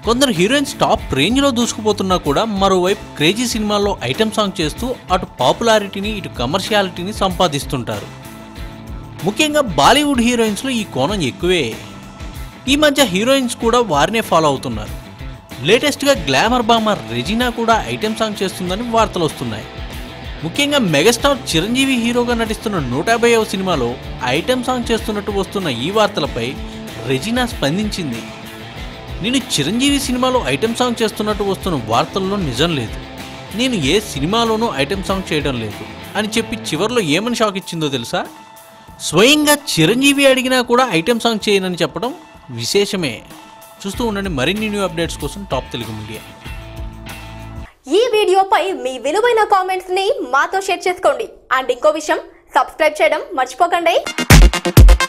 కొందరు heroines top రేంజ్లో దూసుకుపోతున్నా కూడా మరోవైపు క్రేజీ సినిమాల్లో ఐటెం సాంగ్ చేస్తూ అటు పాపులారిటీని ఇటు కమర్షియాలిటీని సంపాదిస్తుంటారు ముఖ్యంగా బాలీవుడ్ హీరోయిన్స్లో ఈ కోణం ఎక్కువే ఈ మధ్య హీరోయిన్స్ కూడా వారినే ఫాలో అవుతున్నారు లేటెస్ట్గా గ్లామర్ బామర్ రెజినా కూడా ఐటెం సాంగ్ చేస్తుందని వార్తలు వస్తున్నాయి ముఖ్యంగా మెగాస్టార్ చిరంజీవి హీరోగా నటిస్తున్న నూట యాభైవ సినిమాలో ఐటెం సాంగ్ చేస్తున్నట్టు వస్తున్న ఈ వార్తలపై రెజినా స్పందించింది నేను చిరంజీవి సినిమాలో ఐటెం సాంగ్ చేస్తున్నట్టు వస్తున్న వార్తల్లో నిజం లేదు నేను ఏ సినిమాలోనూ ఐటెం సాంగ్ చేయడం లేదు అని చెప్పి చివరిలో ఏమని షాక్ ఇచ్చిందో తెలుసా స్వయంగా చిరంజీవి అడిగినా కూడా ఐటెం సాంగ్ చేయనని చెప్పడం విశేషమే చూస్తూ ఉండండి మరిన్ని న్యూ అప్డేట్స్ కోసం టాప్ తెలుగు మీడియా ఈ వీడియోపై మీ విలువైన కామెంట్స్ ని మాతో షేర్ చేసుకోండి అండ్ ఇంకో విషయం సబ్స్క్రైబ్ చేయడం మర్చిపోకండి